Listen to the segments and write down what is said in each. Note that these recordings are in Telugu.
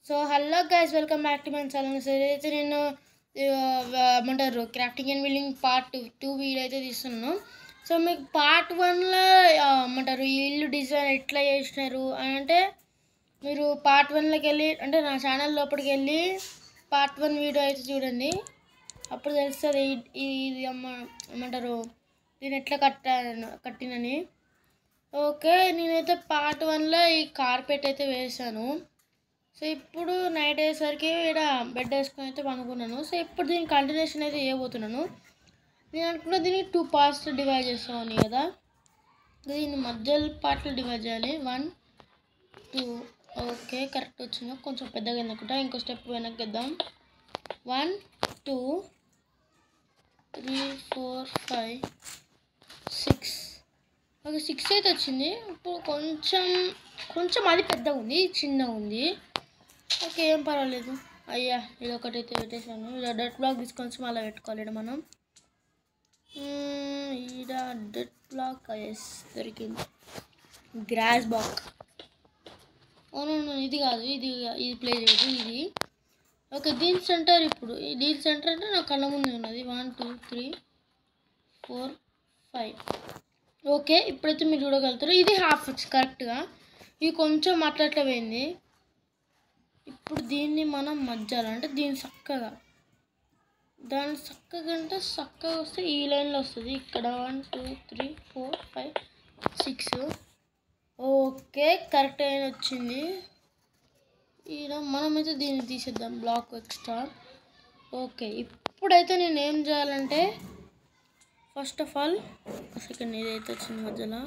So hello guys welcome back to my channel so అయితే నేను ఆ, ఏమంటారు crafting and building part two two video అయితే తీస్తున్నాను సో మీకు పార్ట్ వన్లో ఏమంటారు ఈ ఇల్లు డిజైన్ ఎట్లా చేసినారు అని అంటే మీరు పార్ట్ వన్లోకి వెళ్ళి అంటే నా ఛానల్ లోపలికి వెళ్ళి పార్ట్ వన్ వీడియో అయితే చూడండి అప్పుడు తెలుస్తుంది ఈ- ఈ- ఇది అమ్మ ఏమంటారు దీన్ని ఎట్లా కట్టాను కట్టినని ఓకే నేనైతే పార్ట్ వన్లో ఈ కార్పెట్ అయితే వేసాను సో ఇప్పుడు నైట్ అయ్యేసరికి ఇక్కడ బెడ్ వేసుకొని అయితే పనుకున్నాను సో ఇప్పుడు దీని కంటిన్యూషన్ అయితే చేయబోతున్నాను నేను అనుకున్న దీన్ని టూ పార్ట్స్ డివైడ్ చేస్తామని కదా దీన్ని మధ్యలో పార్ట్లు డివైడ్ చేయాలి వన్ టూ ఓకే కరెక్ట్ వచ్చింది కొంచెం పెద్దగా అనుకుంటా ఇంకో స్టెప్ వెనక్కి ఇద్దాం one two three four five six okay six అయితే వచ్చింది ఇప్పుడు కొంచెం కొంచెం అది పెద్దగా ఉంది ఇది చిన్నగా ఉంది ఓకే ఏం పర్వాలేదు అయ్యా ఇది ఒకటి అయితే పెట్టేశాను ఇలా డెట్ బ్లాక్ తీసుకొని వచ్చి మళ్ళీ పెట్టుకోవాలి ఈడ మనం మ్మ్, ఈడ డెట్ బ్లాక్ ఎస్ దొరికింది గ్రాస్ బాక్ అవును ఇది కాదు ఇది ఇది ప్లే చేయదు ఇది ఓకే దీని సెంటర్ ఇప్పుడు ఈ దీని సెంటర్ అంటే నా కళ్ళ ముందు ఉన్నది one two three four five okay ఇప్పుడైతే మీరు చూడగలుగుతారు ఇది హాఫ్ కరెక్ట్గా ఇది కొంచెం అట్లా అట్లా పోయింది ఇప్పుడు దీన్ని మనం మధ్యాలి అంటే దీన్ని చక్కగా దాని చక్కగా అంటే చక్కగా వస్తే ఈ లైన్లో వస్తుంది ఇక్కడ one two three four five six okay correct అయిన వచ్చింది ఈడ మనమైతే దీన్ని తీసేద్దాం బ్లాక్ ఎక్స్ట్రా ఓకే ఇప్పుడైతే నేను ఏం చేయాలంటే ఫస్ట్ ఆఫ్ ఆల్ సెకండ్ ఇదైతే వచ్చింది మధ్యలో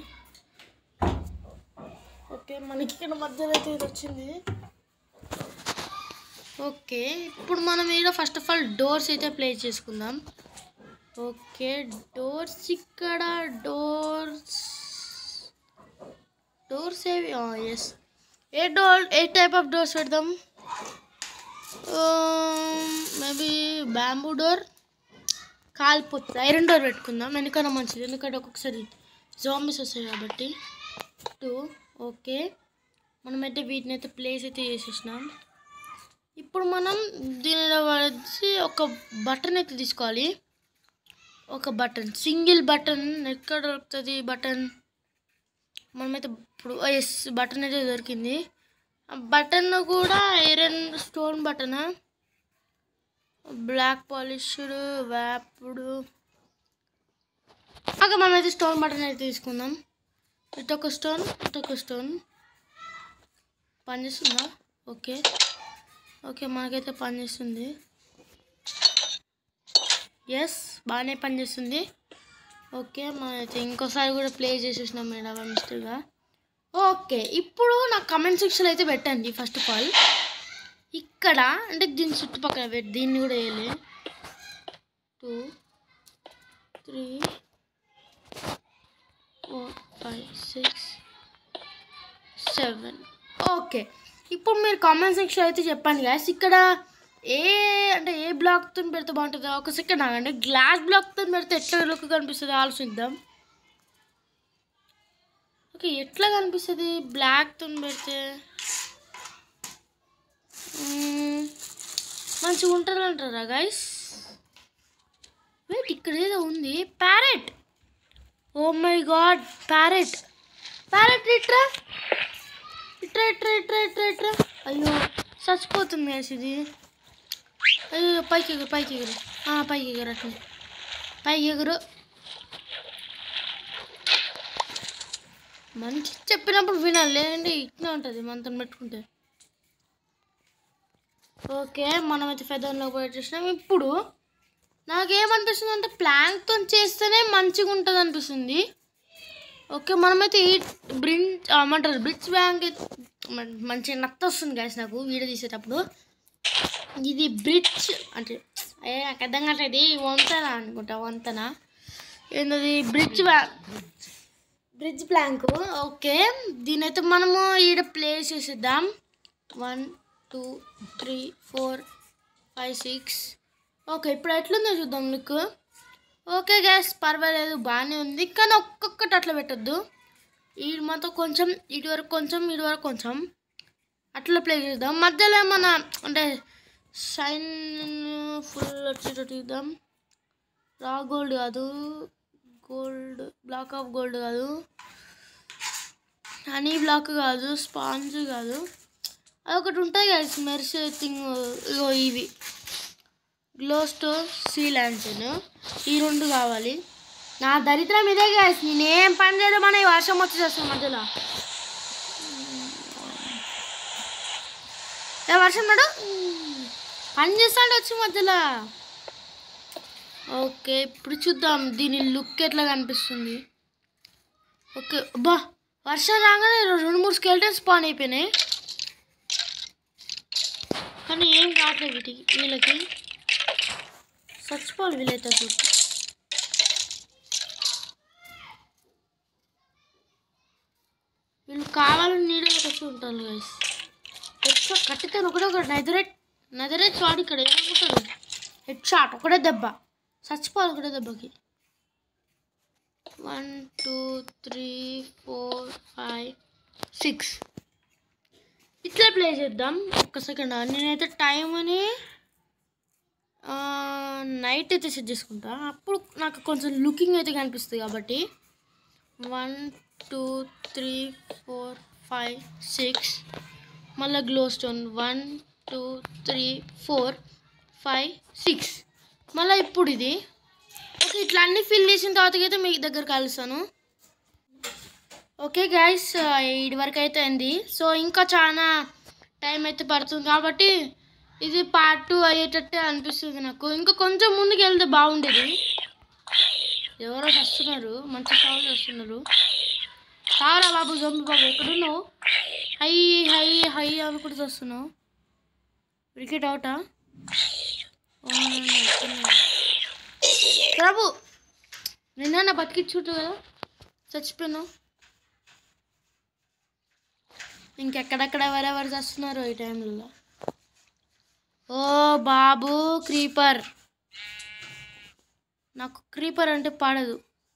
ఓకే మనకి ఇక్కడ మధ్యలో అయితే ఇది వచ్చింది ఓకే ఇప్పుడు మనం ఇక్కడ ఫస్ట్ ఆఫ్ ఆల్ డోర్స్ అయితే ప్లేస్ చేసుకుందాం ఓకే డోర్స్ ఇక్కడ డోర్స్ డోర్స్ ఏవి ఎస్ ఏ డోర్ ఏ టైప్ ఆఫ్ డోర్స్ పెడదాం మేబీ బ్యాంబూ డోర్ కాలిపోతుంది ఐరన్ డోర్ పెట్టుకుందాం ఎందుకన్నా మంచిది ఎందుకంటే ఒక్కొక్కసారి జాంబీస్ వస్తాయి కాబట్టి టూ ఓకే మనమైతే వీటిని అయితే ప్లేస్ అయితే చేసేసినాం ఇప్పుడు మనం దీనిలో వచ్చి ఒక బటన్ అయితే తీసుకోవాలి ఒక బటన్ సింగిల్ బటన్ ఎక్కడ దొరుకుతుంది బటన్ మనమైతే ఇప్పుడు ఎస్ బటన్ అయితే దొరికింది ఆ బటన్ కూడా ఐరన్ స్టోన్ బటనా బ్లాక్ పాలిష్డ్ వ్యాపుడు ఓకే మనం అయితే స్టోన్ బటన్ అయితే తీసుకుందాం ఇటు ఒక స్టోన్ ఇటు ఒక స్టోన్ పనిచేస్తుందా ఓకే ఓకే మనకైతే పనిచేస్తుంది ఎస్ బాగానే పనిచేస్తుంది ఓకే మనమైతే ఇంకోసారి కూడా ప్లే చేసేసినాం మేడం మిస్టేక్గా ఓకే ఇప్పుడు నా కమెంట్ సెక్షన్ అయితే పెట్టండి ఫస్ట్ ఆఫ్ ఆల్ ఇక్కడ అంటే దీని చుట్టుపక్కల పెట్టి దీన్ని కూడా వేయాలి two three four five six seven okay ఇప్పుడు మీరు కామెంట్ సెక్షన్ అయితే చెప్పండి గాయస్ ఇక్కడ ఏ అంటే ఏ బ్లాక్తో పెడితే బాగుంటుందో ఒక సెకండ్ ఆగండి గ్లాస్ బ్లాక్తో పెడితే ఎట్లా లుక్ కనిపిస్తుంది ఆలోచిద్దాం ఓకే ఎట్లా కనిపిస్తుంది బ్లాక్తో పెడితే మ్మ్. మంచిగా ఉంటుంది అంటారా గైస్ వెయిట్ ఇక్కడ ఏదో ఉంది parrot oh my god parrot parrot ఇట్రా ఇట్రా ఇట్రా ఇట్రా ఇట్రా ఇట్రా అయ్యో చచ్చిపోతుంది గైస్ ఇది అయ్యో పైకి ఎగురు పైకి ఎగురు ఆ, పైకి ఎగురు అట్లా పైకి ఎగురు మంచి చెప్పినప్పుడు వినాలి లేదంటే ఇట్లా ఉంటుంది మనతో పెట్టుకుంటే ఓకే మనమైతే ఫెదర్లో పెట్టేసినాం ఇప్పుడు నాకేమనిపిస్తుంది అంటే ప్లాంక్తో చేస్తేనే మంచిగా ఉంటుంది అనిపిస్తుంది ఓకే మనమైతే ఈ బ్రిడ్జ్ ఏమంటారు బ్రిడ్జ్ బ్యాంక్ మంచిగా నత్త వస్తుంది గాయస్ నాకు వీడియో తీసేటప్పుడు ఇది బ్రిడ్జ్ అంటే ఏ నాకు అర్థం కావట్లేదు ఇది వంతెన అనుకుంటా వంతెన ఏంటది bridge bank bridge plank okay దీనైతే మనము ఈడ ప్లేస్ చేసేద్దాం one two three four five six okay ఇప్పుడు ఎట్లుందో చూద్దాం లుక్ ఓకే గ్యాస్ పర్వాలేదు బాగానే ఉంది కానీ ఒక్కొక్కటి అట్లా పెట్టొద్దు ఈ మాత్రం కొంచెం ఇటు వరకు కొంచెం ఇటు వరకు కొంచెం అట్లా ప్లే చేద్దాం మధ్యలో ఏమన్నా అంటే షైన్ ఫుల్ వచ్చేటట్టు చూద్దాం రా గోల్డ్ కాదు గోల్డ్ బ్లాక్ ఆఫ్ గోల్డ్ కాదు హనీ బ్లాక్ కాదు స్పాంజ్ కాదు అదొకటి ఉంటుంది కదా మెరిసే థింగ్ ఇగో ఇవి గ్లో స్టోర్ సీ ల్యాంటన్ ఈ రెండు కావాలి నా దరిద్రం ఇదే గాయస్ నేనేం పని చేయడం మన ఈ వర్షం వచ్చి చేస్తాను మధ్యలో ఏ వర్షం నాడు పని చేస్తాడు వచ్చి మధ్యలో ఓకే ఇప్పుడు చూద్దాం దీని లుక్ ఎట్లా కనిపిస్తుంది ఓకే అబ్బా వర్షం రాగానే రెండు మూడు స్కెల్టన్స్ స్పాన్ అయిపోయినాయి కానీ ఏం కావట్లేదు వీటికి వీళ్ళకి చచ్చిపోవాలి వీళ్ళైతే అసలు వీళ్ళు కావాలని నీడలోకి వచ్చి ఉంటారు గైస్ హెడ్ షాట్ కట్టితే ఒకటే ఒకటి నైదరేట్ నైదరేట్ షాట్ ఇక్కడ ఏమనుకుంటారు హెడ్ షాట్ ఒకటే దెబ్బ చచ్చిపోవాలి ఒకటే దెబ్బకి one two three four five six ఇట్లా ప్లే చేద్దాం ఒక్క సెకండ్ నేనైతే టైం అని నైట్ అయితే సెట్ చేసుకుంటా అప్పుడు నాకు కొంచెం లుకింగ్ అయితే కనిపిస్తుంది కాబట్టి one two three four five six మళ్ళీ glow stone one two three four five six మళ్ళీ ఇప్పుడు ఇది ఓకే ఇట్లా అన్ని ఫిల్ చేసిన తర్వాత అయితే మీ దగ్గర కలుస్తాను ఓకే గైస్ ఇది వరకు అయితే అయింది సో ఇంకా చాలా టైం అయితే పడుతుంది కాబట్టి ఇది పార్ట్ టూ అయ్యేటట్టే అనిపిస్తుంది నాకు ఇంకా కొంచెం ముందుకు వెళ్తే బాగుండేది ఎవరో వస్తున్నారు మంచి సౌండ్ వస్తున్నారు సారా బాబు జంబి బాబు ఎక్కడున్నావు హై హై హై అనుకుంటూ వస్తున్నావు వికెట్ అవుటా ప్రభు నిన్న నా బతికిచ్చుంటు కదా చచ్చిపోయాను ఇంకెక్కడెక్కడ ఎవరెవరు చేస్తున్నారు ఈ టైంలో ఓ బాబు క్రీపర్ నాకు క్రీపర్ అంటే పడదు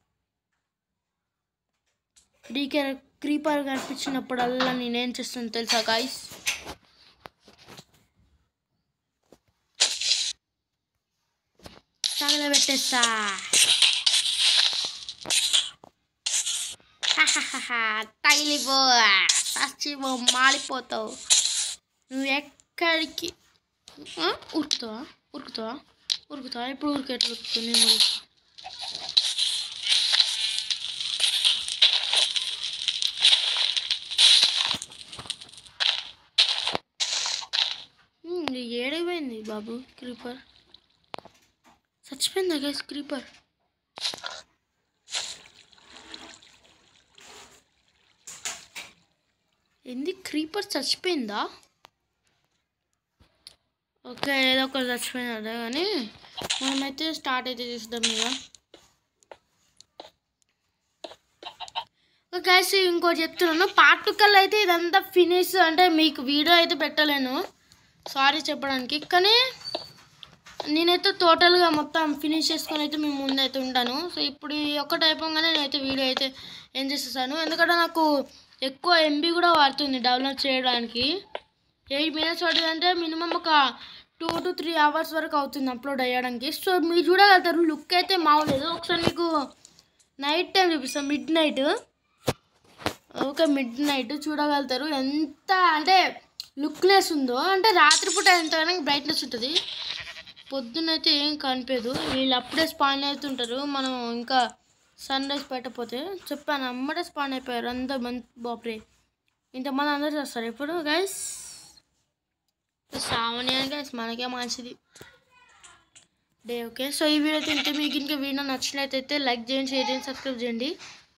డీకే క్రీపర్ కనిపించినప్పుడల్లా నేనేం చేస్తాను తెలుసా గాయస్ తగలబెట్టేస్తా తగిలిపో చచ్చిపో మాలిపోతావు నువ్వు ఎక్కడికి ఆ? ఉరుకుతావా ఉరుకుతావా ఉరుకుతావా ఇప్పుడు ఉరికేట్లు ఉరుకుతావు నేను ఉరుకుతా. ఉమ్, ఇది ఏడైపోయింది బాబు క్రీపర్ చచ్చిపోయిందా గైస్ క్రీపర్ ఏంది క్రీపర్ చచ్చిపోయిందా ఓకే ఏదో ఒకటి చచ్చిపోయింది అదే కానీ మనమైతే స్టార్ట్ అయితే చేద్దాం ఇక గైస్ ఇంకోటి చెప్తున్నాను పార్ట్ కల్లా అయితే ఇదంతా ఫినిష్ అంటే మీకు వీడియో అయితే పెట్టలేను సారీ చెప్పడానికి కానీ నేనైతే టోటల్గా మొత్తం ఫినిష్ చేసుకొని అయితే మేము ముందైతే ఉంటాను సో ఇప్పుడు ఈ ఒక్కటి అయిపోగానే నేనైతే వీడియో అయితే ఏం చేసేసాను ఎందుకంటే నాకు ఎక్కువ ఎంబీ కూడా పడుతుంది డెవలప్ చేయడానికి ఎయిట్ మినిట్స్ పడుతుంది అంటే మినిమం ఒక టూ టు త్రీ అవర్స్ వరకు అవుతుంది అప్లోడ్ అయ్యడానికి సో మీరు చూడగలుగుతారు లుక్ అయితే మావలేదు ఒకసారి మీకు నైట్ టైం చూపిస్తాం midnight okay midnight చూడగలుగుతారు ఎంత అంటే లుక్నెస్ ఉందో అంటే రాత్రిపూట ఎంతగానో బ్రైట్నెస్ ఉంటుంది పొద్దునైతే ఏం కనిపించదు వీళ్ళు అప్పుడే స్పాన్ అవుతుంటారు మనం ఇంకా సన్ రైజ్ పెట్టకపోతే చెప్పాను అమ్మడే స్పాన్ అయిపోయారు అంత మంది బాప్రే ఇంతమంది అందరూ చేస్తారు ఎప్పుడు గైస్ సామాన్య గైస్ మనకే మంచిది డే ఓకే సో ఈ వీడియో అయితే ఇంత మీకు ఇంకా వీడియో నచ్చినట్లయితే లైక్ చేయండి షేర్ చేయండి సబ్స్క్రైబ్ చేయండి